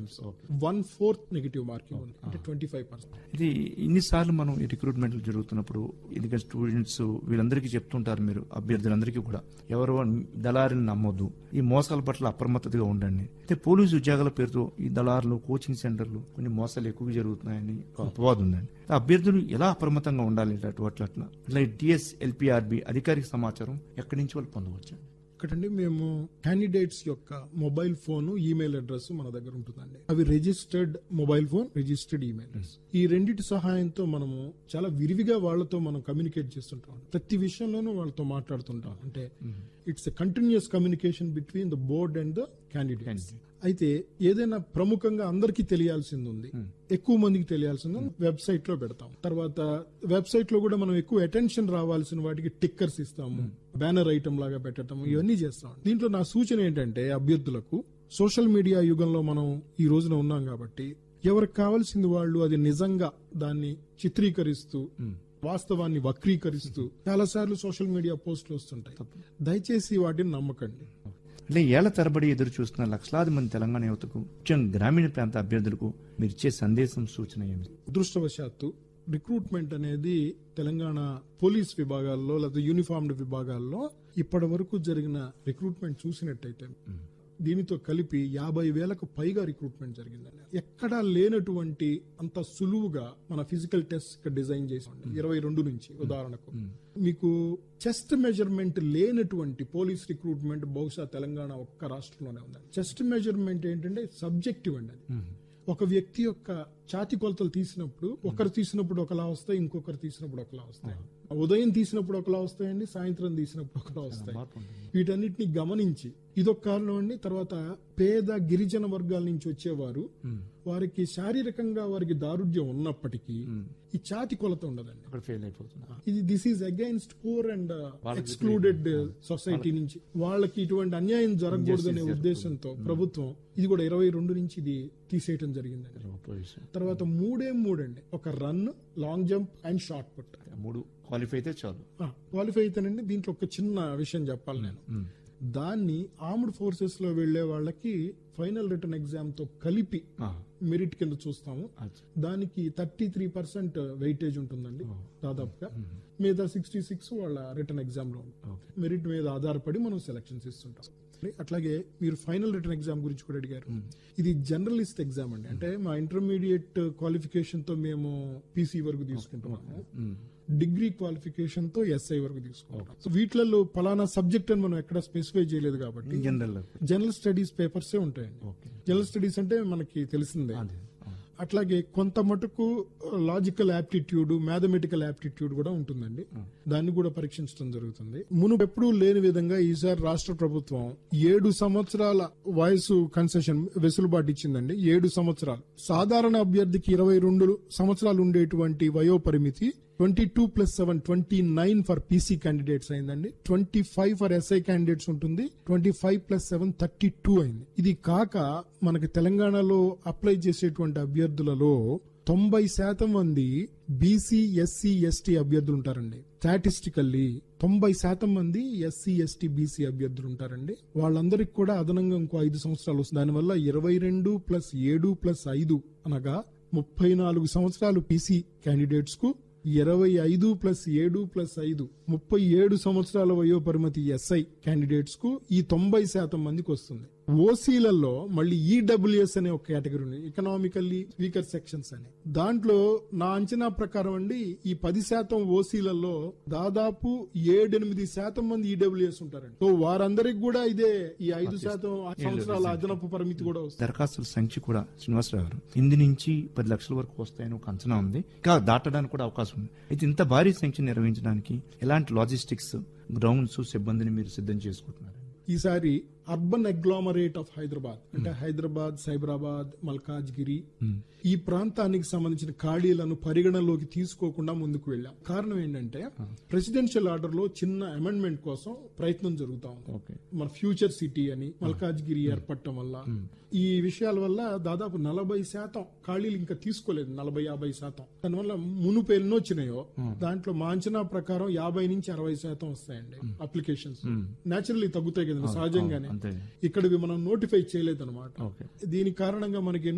Positives one fourth negative marking ఉంది అంటే twenty five percent ఇది ఇన్నిసార్లు మనం ఈ రిక్రూట్మెంట్లు జరుగుతున్నప్పుడు ఎందుకంటే స్టూడెంట్స్ వీళ్ళందరికీ చెప్తుంటారు మీరు అభ్యర్థులందరికీ కూడా ఎవరో దళారిని నమ్మొద్దు ఈ మోసాల పట్ల అప్రమత్తతగా ఉండండి అయితే పోలీసు ఉద్యోగాల పేరుతో ఈ దళారులు కోచింగ్ సెంటర్లు కొన్ని మోసాలు ఎక్కువగా జరుగుతున్నాయని ఒక అపవాదం ఉందండి అభ్యర్థులు ఎలా అప్రమత్తంగా ఉండాలి ఇలాంటి వాటి అట్లా ఇట్లా టిఎస్ ఎల్పిఆర్బి అధికారిక సమాచారం ఎక్కడి నుంచి వాళ్ళు పొందవచ్చు ఇక్కడండి మేము క్యాండిడేట్స్ యొక్క మొబైల్ ఫోన్ ఈమెయిల్ అడ్రస్ మన దగ్గర ఉంటుందండి అవి registered mobile phone registered email address ఈ రెండింటి సహాయంతో మనము చాలా విరివిగా వాళ్ళతో మనం కమ్యూనికేట్ చేస్తుంటాం ప్రతి విషయంలోనూ వాళ్ళతో మాట్లాడుతుంటాం అంటే it's a continuous communication between the board and the candidates అయితే ఏదైనా ప్రముఖంగా అందరికీ తెలియాల్సింది ఉంది ఎక్కువ మందికి తెలియాల్సింది వెబ్సైట్ లో పెడతాం తర్వాత వెబ్సైట్ లో కూడా మనం ఎక్కువ అటెన్షన్ రావాల్సిన వాటికి టిక్కర్స్ ఇస్తాము బ్యానర్ ఐటమ్ లాగా పెట్టడం ఇవన్నీ చేస్తాం దీంట్లో నా సూచన ఏంటంటే అభ్యర్థులకు సోషల్ మీడియా యుగంలో మనం ఈ రోజున ఉన్నాం కాబట్టి ఎవరికి కావాల్సింది వాళ్ళు అది నిజంగా దాన్ని చిత్రీకరిస్తూ వాస్తవాన్ని వక్రీకరిస్తూ చాలా సార్లు సోషల్ మీడియా పోస్టులు వస్తుంటాయి దయచేసి వాటిని నమ్మకండి అంటే ఏళ్ల తరబడి ఎదురు చూస్తున్న లక్షలాది మంది తెలంగాణ యువతకు ముఖ్యంగా గ్రామీణ ప్రాంత అభ్యర్థులకు మీరు ఇచ్చే సందేశం సూచన ఏమిటి అదృష్టవశాత్తు రిక్రూట్మెంట్ అనేది తెలంగాణ పోలీస్ విభాగాల్లో లేదా యూనిఫామ్డ్ విభాగాల్లో ఇప్పటి వరకు జరిగిన రిక్రూట్మెంట్ చూసినట్టయితే దీనితో కలిపి యాభై వేలకు పైగా రిక్రూట్మెంట్ జరిగిందండి ఎక్కడా లేనటువంటి అంత సులువుగా మన ఫిజికల్ టెస్ట్ డిజైన్ చేసాం ఇరవై రెండు నుంచి ఉదాహరణకు మీకు చెస్ట్ మెజర్మెంట్ లేనటువంటి పోలీస్ రిక్రూట్మెంట్ బహుశా తెలంగాణ ఒక్క రాష్ట్రంలోనే ఉందండి చెస్ట్ మెజర్మెంట్ ఏంటంటే సబ్జెక్టివ్ అండి అది ఒక వ్యక్తి యొక్క ఛాతి కొలతలు తీసినప్పుడు ఒకరు తీసినప్పుడు ఒకలా వస్తాయి ఇంకొకరు తీసినప్పుడు ఒకలా వస్తాయి ఉదయం తీసినప్పుడు ఒకలా వస్తాయండి సాయంత్రం తీసినప్పుడు ఒకలా వస్తాయి వీటన్నిటిని గమనించి ఇదొక కారణం అండి తర్వాత పేద గిరిజన వర్గాల నుంచి వచ్చేవారు వారికి శారీరకంగా వారికి దారుఢ్యం ఉన్నప్పటికీ ఈ ఛాతి కొలత ఉండదండి అక్కడ ఫెయిల్ అయిపోతున్నారు ఇది this is against poor and excluded society నుంచి వాళ్ళకి ఇటువంటి అన్యాయం జరగకూడదనే ఉద్దేశంతో ప్రభుత్వం ఇది కూడా ఇరవై రెండు నుంచి ఇది తీసేయటం జరిగిందండి గొప్ప విషయం తర్వాత మూడే మూడండి ఒక run long jump and shot put మూడు క్వాలిఫై అయితే చాలు క్వాలిఫై అయితేనండి దీంట్లో ఒక చిన్న విషయం చెప్పాలి నేను దాన్ని ఆర్మ్డ్ ఫోర్సెస్ లో వెళ్లే వాళ్ళకి ఫైనల్ రిటర్న్ ఎగ్జామ్ తో కలిపి ఆ, మెరిట్ కింద చూస్తాము అచ్చా. దానికి థర్టీ త్రీ పర్సెంట్ వెయిటేజ్ ఉంటుందండి దాదాపుగా మీద సిక్స్టీ సిక్స్ వాళ్ళ రిటర్న్ ఎగ్జామ్ లో ఓకే. మెరిట్ మీద ఆధారపడి మనం సెలక్షన్స్ ఇస్తుంటాం అట్లాగే మీరు ఫైనల్ రిటర్న్ ఎగ్జామ్ గురించి కూడా అడిగారు ఇది జర్నలిస్ట్ ఎగ్జామ్ అండి అంటే మా ఇంటర్మీడియట్ క్వాలిఫికేషన్ తో మేము పీసీ వరకు తీసుకుంటున్నాము డిగ్రీ క్వాలిఫికేషన్ తో ఎస్ఐ వరకు తీసుకుంటాం సో వీటిలలో పలానా సబ్జెక్ట్ అని మనం ఎక్కడ స్పెసిఫై చేయలేదు కాబట్టి జనరల్ జనరల్ స్టడీస్ పేపర్సే ఉంటాయండి ఓకే జనరల్ స్టడీస్ అంటే మనకి తెలిసిందే అదే ఆ. అట్లాగే కొంత మటుకు లాజికల్ యాప్టిట్యూడ్ మ్యాథమెటికల్ యాప్టిట్యూడ్ కూడా ఉంటుందండి దాన్ని కూడా పరీక్షించడం జరుగుతుంది మునుపు ఎప్పుడూ లేని విధంగా ఈసారి రాష్ట్ర ప్రభుత్వం ఏడు సంవత్సరాల వయసు కన్సెషన్ వెసులుబాటు ఇచ్చిందండి ఏడు సంవత్సరాలు సాధారణ అభ్యర్థికి ఇరవై రెండు సంవత్సరాలు ఉండేటువంటి వయో పరిమితి twenty two plus seven twenty nine for P C candidates అయిందండి twenty five for S I candidates ఉంటుంది twenty five plus seven thirty two అయింది ఇది కాక మనకి తెలంగాణలో అప్లై చేసేటువంటి అభ్యర్థులలో తొంభై శాతం మంది బీసీ ఎస్సీ ఎస్టీ అభ్యర్థులు ఉంటారండి స్టాటిస్టికల్లీ తొంభై శాతం మంది ఎస్సీ ఎస్టీ బీసీ అభ్యర్థులు ఉంటారండి వాళ్ళందరికి కూడా అదనంగా ఇంకో ఐదు సంవత్సరాలు వస్తుంది దానివల్ల ఇరవై రెండు ప్లస్ ఏడు ప్లస్ ఐదు అనగా ముప్పై నాలుగు సంవత్సరాలు పీసీ క్యాండిడేట్స్ కు ఇరవై ఐదు ప్లస్ ఏడు ప్లస్ ఐదు ముప్పై ఏడు సంవత్సరాల వయో పరిమితి ఎస్ఐ క్యాండిడేట్స్ కు ఈ తొంభై శాతం మందికి వస్తుంది ఓసీలలో మళ్ళీ ఈడబ్ల్యూఎస్ అనే ఒక కేటగిరీ ఉంది ఎకనామికల్లీ వీకర్ సెక్షన్స్ అని దాంట్లో నా అంచనా ప్రకారం అండి ఈ పది శాతం ఓసీలలో దాదాపు ఏడెనిమిది శాతం మంది ఈడబ్ల్యూఎస్ ఉంటారండి సో వారందరికి కూడా ఇదే ఈ ఐదు శాతం సంవత్సరాల అదనపు పరిమితి కూడా వస్తుంది దరఖాస్తుల సంఖ్య కూడా శ్రీనివాసరావు గారు ఎనిమిది నుంచి పది లక్షల వరకు వస్తాయని ఒక అంచనా ఉంది ఇంకా దాటడానికి కూడా అవకాశం ఉంది అయితే ఇంత భారీ సంఖ్య నిర్వహించడానికి ఎలాంటి లాజిస్టిక్స్ గ్రౌండ్స్ సిబ్బందిని మీరు సిద్ధం చేసుకుంటున్నారు ఈసారి అర్బన్ అగ్లామరేట్ ఆఫ్ హైదరాబాద్ అంటే హైదరాబాద్ సైబరాబాద్ మల్కాజ్గిరి ఈ ప్రాంతానికి సంబంధించిన ఖాళీలను పరిగణలోకి తీసుకోకుండా ముందుకు వెళ్ళాం కారణం ఏంటంటే ప్రెసిడెన్షియల్ ఆర్డర్ లో చిన్న అమెండ్మెంట్ కోసం ప్రయత్నం జరుగుతా ఉంది ఓకే మన ఫ్యూచర్ సిటీ అని మల్కాజ్గిరి ఏర్పడటం వల్ల ఈ విషయాల వల్ల దాదాపు నలభై శాతం ఖాళీలు ఇంకా తీసుకోలేదు నలభై యాభై శాతం దానివల్ల మునుపు ఎన్నో వచ్చినాయో దాంట్లో మా అంచనా ప్రకారం యాభై నుంచి అరవై శాతం వస్తాయండి అప్లికేషన్స్ నేచురల్లీ తగ్గుతాయి కదండి సహజంగానే అంతే ఇక్కడివి మనం నోటిఫై చేయలేదు అనమాట ఓకే దీని కారణంగా మనకి